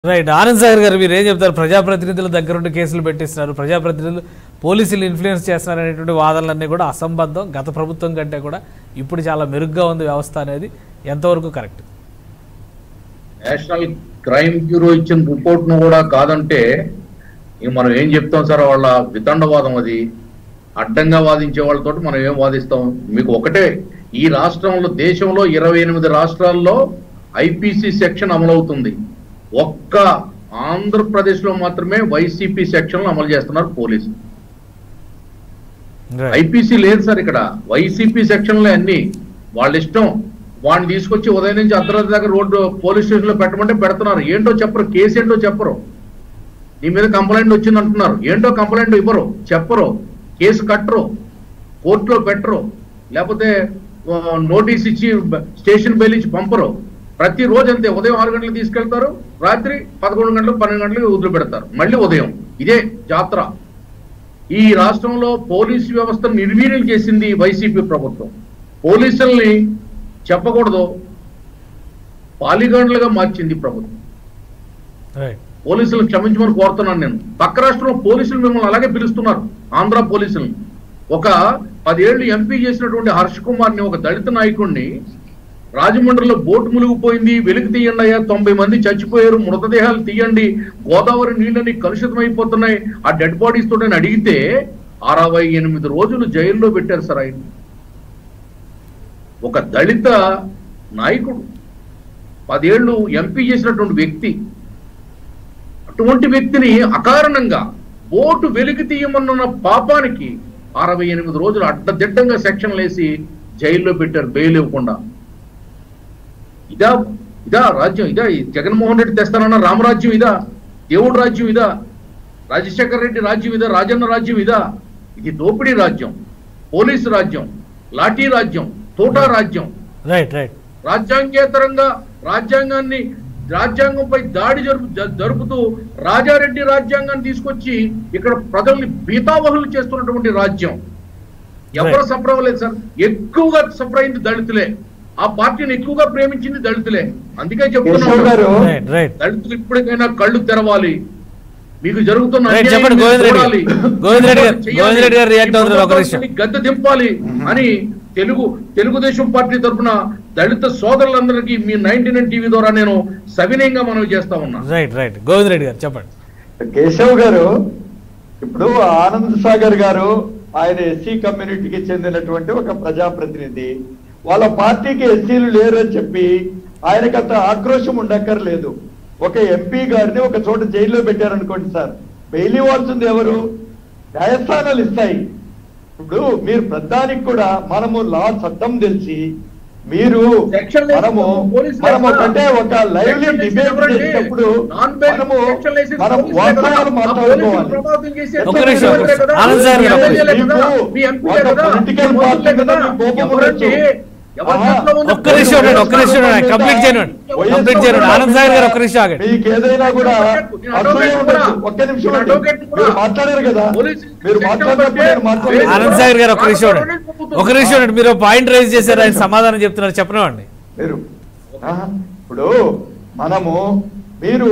Right Anand Sagar గారు మీరు ఏం చెప్తారు ప్రజాప్రతినిధుల దగ్గరుండి కేసులు పెట్టిస్తున్నారు ప్రజాప్రతినిధులు పోలీసులు ఇన్ఫ్లుయెన్స్ చేస్తున్నారు అనేటువంటి వాదనలన్నీ కూడా అసంబద్ధం గత ప్రభుత్వం కంటే కూడా ఇప్పుడు చాలా మెరుగ్గా ఉంది వ్యవస్థ అనేది ఎంతవరకు కరెక్ట్ నేషనల్ క్రైమ్ బ్యూరో ఇచ్చిన రిపోర్ట్ ను కూడా కాదంటే ఇంక మనం ఏం చెప్తాం సార్ వాళ్ళ వితండవాదం అది అడ్డంగా వాదించే వాళ్ళతో మనం ఏం వాదిస్తాం మీకు ఒకటే ఈ రాష్ట్రంలో దేశంలో ఇరవై ఎనిమిది రాష్ట్రాల్లో ఐపీసీ సెక్షన్ అమలవుతుంది ఒక్క ఆంధ్రప్రదేశ్ లో మాత్రమే వైసీపీ సెక్షన్ అమలు చేస్తున్నారు పోలీసులు రైట్ ఐపీసీ లేదు సార్ ఇక్కడ వైసీపీ సెక్షన్లే అన్ని వాళ్ళ ఇష్టం వాడిని తీసుకొచ్చి ఉదయం నుంచి అర్ధరాత్రి దాకా రోడ్డు పోలీస్ స్టేషన్ లో పెట్టమంటే పెడుతున్నారు ఏంటో చెప్పరు కేసు ఏంటో చెప్పరు నీ మీద కంప్లైంట్ వచ్చింది అంటున్నారు ఏంటో కంప్లైంట్ ఇవ్వరు చెప్పరు కేసు కట్టరు కోర్టులో పెట్టరు లేకపోతే ఆ, నోటీస్ ఇచ్చి బ- స్టేషన్ బెయిల్ ఇచ్చి పంపరు ప్రతి రోజు అంతే ఉదయం ఆరు గంటలకు తీసుకెళ్తారు రాత్రి పదకొండు గంటలకు పన్నెండు గంటలకు వదిలిపెడతారు మళ్ళీ ఉదయం ఇదే జాతర ఈ రాష్ట్రంలో పోలీసు వ్యవస్థను నిర్వీర్యం చేసింది వైసీపీ ప్రభుత్వం పోలీసుల్ని చెప్పకూడదు పాలిగాండ్లుగా మార్చింది ప్రభుత్వం రైట్ పోలీసులను క్షమించమని కోరుతున్నాను నేను పక్క రాష్ట్రంలో పోలీసులు మిమ్మల్ని అలాగే పిలుస్తున్నారు ఆంధ్ర పోలీసులను ఒక పదేళ్లు ఎంపీ చేసినటువంటి హర్ష్ కుమార్ ని ఒక దళిత నాయకుడిని రాజమండ్రిలో బోటు మునిగిపోయింది వెలికి తీయండి అయ్యా తొంభై మంది చచ్చిపోయారు మృతదేహాలు తీయండి గోదావరి నీళ్ళని కలుషితమైపోతున్నాయి ఆ డెడ్ బాడీస్ తో నేను అడిగితే అరవై ఎనిమిది రోజులు జైల్లో పెట్టారు సార్ ఆయన ఒక దళిత నాయకుడు పదేళ్లు ఎంపీ చేసినటువంటి వ్యక్తి అటువంటి వ్యక్తిని అకారణంగా ఓటు వెలికి తీయమన్న పాపానికి అరవై ఎనిమిది రోజులు అడ్డదిడ్డంగా సెక్షన్లు వేసి జైల్లో పెట్టారు బెయిల్ ఇవ్వకుండా ఇదా ఇదా రాజ్యం ఇదా ఈ జగన్మోహన్ రెడ్డి తెస్తానన్న రామరాజ్యం ఇదా దేవుడు రాజ్యం ఇదా రాజశేఖర రెడ్డి రాజ్యం ఇదా రాజన్న రాజ్యం ఇదా ఇది దోపిడీ రాజ్యం పోలీసు రాజ్యం లాఠీ రాజ్యం తోటా రాజ్యం రైట్ రైట్ రాజ్యాంగేతరంగా రాజ్యాంగాన్ని రాజ్యాంగంపై దాడి జరుపు జ- జరుపుతూ రాజారెడ్డి రాజ్యాంగాన్ని తీసుకొచ్చి ఇక్కడ ప్రజల్ని బీతావహులు చేస్తున్నటువంటి రాజ్యం ఎవరు Right. సఫర్ అవ్వలేదు సార్ ఎక్కువగా సఫర్ అయింది దళితులే ఆ పార్టీని ఎక్కువగా ప్రేమించింది దళితులే అందుకే కేశవ్ చెప్తున్నాను గారు రైట్ రైట్ దళితులు ఇప్పటికైనా కళ్ళు తెరవాలి మీకు జరుగుతున్న రైట్, అన్యాయం చెప్పండి, మీరు గోవింద్ రెడ్డి చూడాలి. గారు. గోవింద్ రెడ్డి గారు, చేయాలి. గోవింద్ రెడ్డి గారు రియాక్ట్ ఈ అవుతున్నారు ఒక ప్రభుత్వాన్ని నిమిషం. గద్దె దింపాలి అని తెలుగు తెలుగుదేశం పార్టీ తరఫున దళిత సోదరులందరికీ మీ నైన్టీ నైన్ టీవీ ద్వారా నేను సవినయంగా మనవి చేస్తా ఉన్నా రైట్ రైట్ గోవింద్ రెడ్డి గారు చెప్పండి కేశవ్ గారు ఇప్పుడు ఆనంద్ సాగర్ గారు ఆయన ఎస్సీ కమ్యూనిటీకి చెందినటువంటి ఒక ప్రజాప్రతినిధి వాళ్ళ పార్టీకి ఎస్సీలు లేరు అని చెప్పి ఆయనకి అంత ఆక్రోశం ఉండక్కర్లేదు ఒక ఎంపీ గారిని ఒక చోట జైల్లో పెట్టారనుకోండి సార్ బెయిల్ ఇవ్వాల్సింది ఎవరు న్యాయస్థానాలు ఇస్తాయి ఇప్పుడు మీరు ప్రధానికి కూడా మనము లా చట్టం తెలిసి మీరు Section లేసి మనము పోలీసులు మనము ఎక్కడ? అంటే ఒక లైవ్లీ Section లేసి డిబేట్ ఎవరండి? చేసినప్పుడు Non-bail మనము section లేసి మనం పోలీసులే కదా? వాస్తవాలు ఆ మాట్లాడుకోవాలి పోలీసులు ప్రభావితం చేసే ఒక్క నిమిషం, ఒక్క నిమిషం. కదా? ఆనంద్ సార్ మీ గారు, ఎమ్మెల్యేలే మీకు కదా? మీ ఎంపీలే ఒక కదా? పొలిటికల్ మీ పార్టీ మంత్రులే మీద కదా? మీకు కోపం ఎవరండి? ఉండొచ్చు. ఎవరి ఆహా. చేతిలో ఉంది? ఒక్క నిమిషం ఉండండి ఒక్క నిమిషం ఉండండి కంప్లీట్ చేయండి కంప్లీట్ చేయండి ఆనంద్ సాగర్ గారు ఒక్క నిమిషం ఆగండి మీకు ఏదైనా కూడా నేను అసూయ అడ్వకేట్ ఉండొచ్చు. కూడా. ఒక్క నిమిషం నేను అండి. అడ్వకేట్ కూడా. మీరు మాట్లాడారు కదా పోలీసు మీరు సెక్షన్ మాట్లాడినప్పుడు నేను బట్టే మాట్లాడలేదు. ఆనంద్ సాగర్ గారు ఒక్క నిమిషం ఉండండి ఒక నిమిషం ఉండండి మీరు పాయింట్ రైజ్ చేశారు ఆయన సమాధానం చెప్తున్నారు చెప్పనివ్వండి మీరు ఆహా. ఇప్పుడు మనము మీరు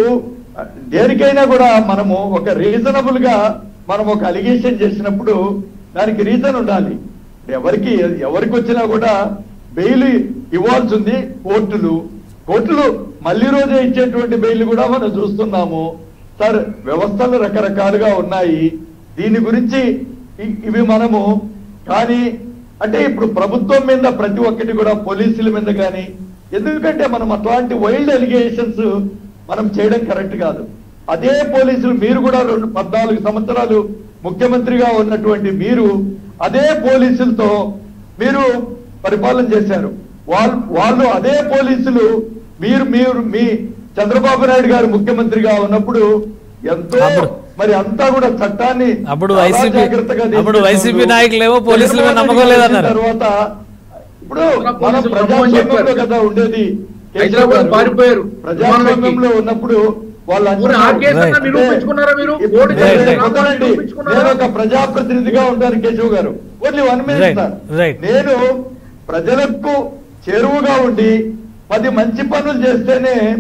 దేనికైనా కూడా మనము ఒక రీజనబుల్ గా మనం ఒక అలిగేషన్ చేసినప్పుడు దానికి రీజన్ ఉండాలి ఎవరికి ఎవరికి వచ్చినా కూడా బెయిల్ ఇవ్వాల్సి ఉంది కోర్టులు కోర్టులు మళ్ళీ రోజే ఇచ్చేటువంటి బెయిల్ కూడా మనం చూస్తున్నాము సార్ వ్యవస్థలు రకరకాలుగా ఉన్నాయి దీని గురించి ఇ- ఇవి మనము కానీ అంటే ఇప్పుడు ప్రభుత్వం మీద ప్రతి ఒక్కటి కూడా పోలీసుల మీద కానీ ఎందుకంటే మనం అట్లాంటి వైల్డ్ ఎలిగేషన్స్ మనం చేయడం కరెక్ట్ కాదు అదే పోలీసులు మీరు కూడా రెండు పద్నాలుగు సంవత్సరాలు ముఖ్యమంత్రిగా ఉన్నటువంటి మీరు అదే పోలీసులతో మీరు పరిపాలన చేశారు వాళ్ళు వాళ్ళు అదే పోలీసులు మీరు మీరు మీ చంద్రబాబు నాయుడు గారు ముఖ్యమంత్రిగా ఉన్నప్పుడు ఎంతో అప్పుడు- మరి అంతా కూడా చట్టాన్ని అప్పుడు చాలా వైసీపీ జాగ్రత్తగా అప్పుడు తీసుకున్నారు. వైసీపీ నాయకులేమో పోలీసుల మీద నమ్మకం చంద్రబాబు లేదన్నారు. నాయుడు తర్వాత ఇప్పుడు మనం పోలీసులు రమ్మని ప్రజాస్వామ్యంలో చెప్పారు. కదా ఉండేది హైదరాబాద్ కేశవ్ గారు. పారిపోయారు. ప్రజాస్వామ్యంలో ఉన్నప్పుడు వాళ్ళు ఊరి ఆ అంటున్నారు, కేసు అన్నా Right. నిరూపించుకున్నారా మీరు ఇప్పుడు ఓడి Right, నేను right. వదలండి. నిరూపించుకున్నారా? నేను ఒక ప్రజాప్రతినిధిగా ఉంటాను Keshav garu only one minute Right, sir right. నేను ప్రజలకు చేరువుగా ఉండి పది మంచి పనులు చేస్తేనే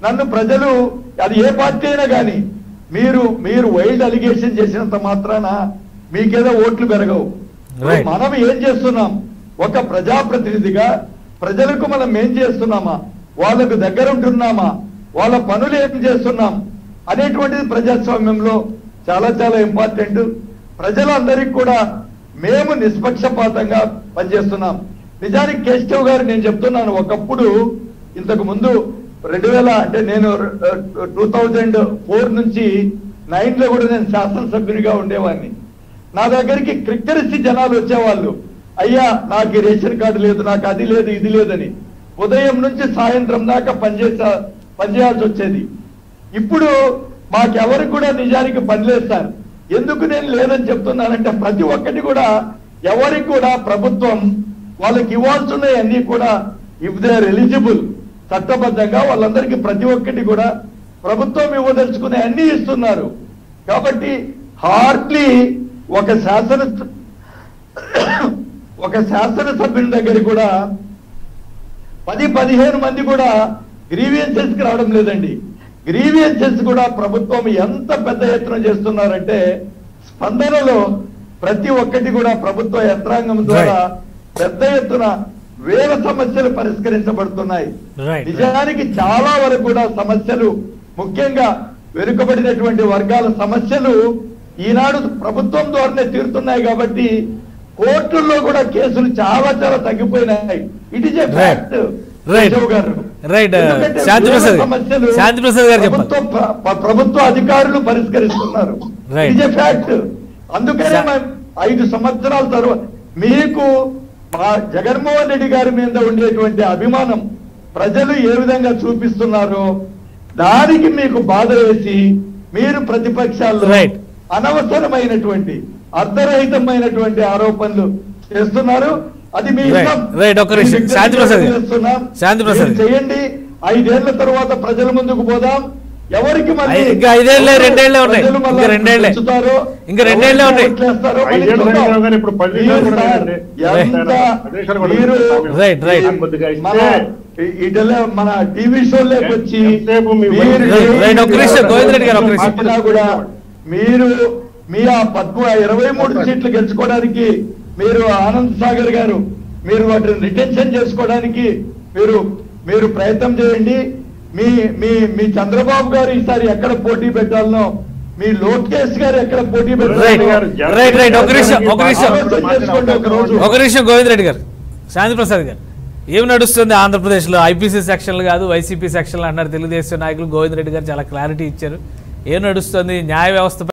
నన్ను ప్రజలు అది ఏ పార్టీ అయినా కానీ మీరు మీరు వైల్డ్ అలిగేషన్ చేసినంత మాత్రాన మీకేదో ఓట్లు పెరగవు Right. మనం ఏం చేస్తున్నాం ఒక ప్రజాప్రతినిధిగా ప్రజలకు మనం ఏం చేస్తున్నామా వాళ్ళకు దగ్గర ఉంటున్నామా వాళ్ళ పనులు ఏం చేస్తున్నాం అనేటువంటిది ప్రజాస్వామ్యంలో చాలా చాలా ఇంపార్టెంట్ ప్రజలందరికీ కూడా మేము నిష్పక్షపాతంగా పనిచేస్తున్నాం నిజానికి కేశవ్ గారు నేను చెప్తున్నాను ఒకప్పుడు ఇంతకు ముందు రెండు వేల అంటే నేను టూ థౌజండ్ ఫోర్ నుంచి నైన్ లో కూడా నేను శాసనసభ్యునిగా ఉండేవాడిని నా దగ్గరికి క్రిక్కరిసి జనాలు వచ్చేవాళ్ళు అయ్యా నాకు ఈ రేషన్ కార్డు లేదు నాకు అది లేదు ఇది లేదని ఉదయం నుంచి సాయంత్రం దాకా పనిచేసా పనిచేయాల్సి వచ్చేది ఇప్పుడు మాకెవరికి కూడా నిజానికి పని లేదు సార్ ఎందుకు నేను లేదని చెప్తున్నానంటే ప్రతి ఒక్కటి కూడా ఎవరికి కూడా ప్రభుత్వం వాళ్ళకి ఇవ్వాల్సినవి అన్ని కూడా ఇఫ్ దే ఆర్ ఎలిజిబుల్ చట్టబద్ధంగా వాళ్ళందరికీ ప్రతి ఒక్కటి కూడా ప్రభుత్వం ఇవ్వదలుచుకునే అన్ని ఇస్తున్నారు కాబట్టి హార్డ్లీ ఒక శాసన ఒక శాసనసభ్యుని దగ్గర కూడా పది పదిహేను మంది కూడా గ్రీవియన్సెస్ కి రావడం లేదండి గ్రీవియన్సెస్ కూడా ప్రభుత్వం ఎంత పెద్ద ఎత్తున చేస్తున్నారంటే స్పందనలో ప్రతి ఒక్కటి కూడా ప్రభుత్వ యంత్రాంగం ద్వారా పెద్ద ఎత్తున వేల సమస్యలు పరిష్కరించబడుతున్నాయి Right. నిజానికి చాలా వరకు కూడా సమస్యలు ముఖ్యంగా వెనుకబడినటువంటి వర్గాల సమస్యలు ఈనాడు ప్రభుత్వం ద్వారానే తీరుతున్నాయి కాబట్టి కోర్టుల్లో కూడా కేసులు చాలా చాలా తగ్గిపోయినాయి it is a Right. Fact Right. గారు Right. ఎందుకంటే శాంతి వేల ప్రసాద్ గారు. సమస్యలు శాంతి ప్రసాద్ గారు చెప్పాలి. ప్రభుత్వ ప్ర- ప్ర- ప్రభుత్వ అధికారులు పరిష్కరిస్తున్నారు Right. ఇట్ ఇస్ ఫ్యాక్ట్ అందుకనే శా- మేము ఐదు సంవత్సరాల తర్వాత మీకు మా జగన్మోహన్ రెడ్డి గారి మీద ఉండేటువంటి అభిమానం ప్రజలు ఏ విధంగా చూపిస్తున్నారో దానికి మీకు బాధ వేసి మీరు ప్రతిపక్షాల్లో Right. అనవసరమైనటువంటి అర్ధరహితమైనటువంటి ఆరోపణలు చేస్తున్నారు అది మీ Right. ఇష్టం. Right. ఒక్క నిమిషం. మీ శాంతి ప్రసాద్ గారు. చేస్తున్నాం. శాంతి ప్రసాద్ మీరు గారు. చేయండి ఐదేళ్ల తర్వాత ప్రజల ముందుకు పోదాం ఎవరికి మళ్ళీ ఐ- ఇంకా ఐదేళ్లే, రెండేళ్లే ఉన్నాయి. ప్రజలు మళ్ళా ఇంకా రెండేళ్లే. పెంచుతారో, ఇంకా రెండేళ్లే ఉన్నాయి. ఎవరికి ఓట్లేస్తారో మళ్ళీ ఐదేళ్లు చూద్దాం. జరిగినా కానీ ఇప్పుడు పది నిమిషాలు కూడా మీరు లేదండి. ఎంత పది నిమిషాలు కూడా మీరు లేదు. Right, right. కొద్దిగా ఇస్తే మన ఇటలే మన టీవీ షోలోకి వచ్చి ఎంతసేపు మీ మీరు Right, right. ఒక్క నిమిషం, గోవింద్ రెడ్డి గారు, ఒక్క నిమిషం. మాట్లాడినా కూడా మీరు మీ ఆ పద్మ ఇరవై మూడు సీట్లు గెలుచుకోవడానికి మీరు ఆనంద్ సాగర్ గారు మీరు వాటిని రిటెన్షన్ చేసుకోవడానికి మీరు మీరు ప్రయత్నం చేయండి మీ మీ మీ చంద్రబాబు గారు ఈసారి ఎక్కడ పోటీ పెట్టాలనో మీ లోకేష్ గారు ఎక్కడ పోటీ రైట్ పెట్టాలో రైట్ రైట్ ఒక నిమిషం ఒక నిమిషం ఆలోచన చేసుకోండి ఒక రోజు. ఒక నిమిషం గోవింద్ రెడ్డి గారు శాంతి ప్రసాద్ గారు ఏం నడుస్తుంది ఆంధ్రప్రదేశ్లో ఐపీసీ సెక్షన్లు కాదు వైసీపీ సెక్షన్లు అన్నారు తెలుగుదేశం నాయకులు గోవింద్ రెడ్డి గారు చాలా క్లారిటీ ఇచ్చారు ఏం నడుస్తుంది న్యాయ వ్యవస్థ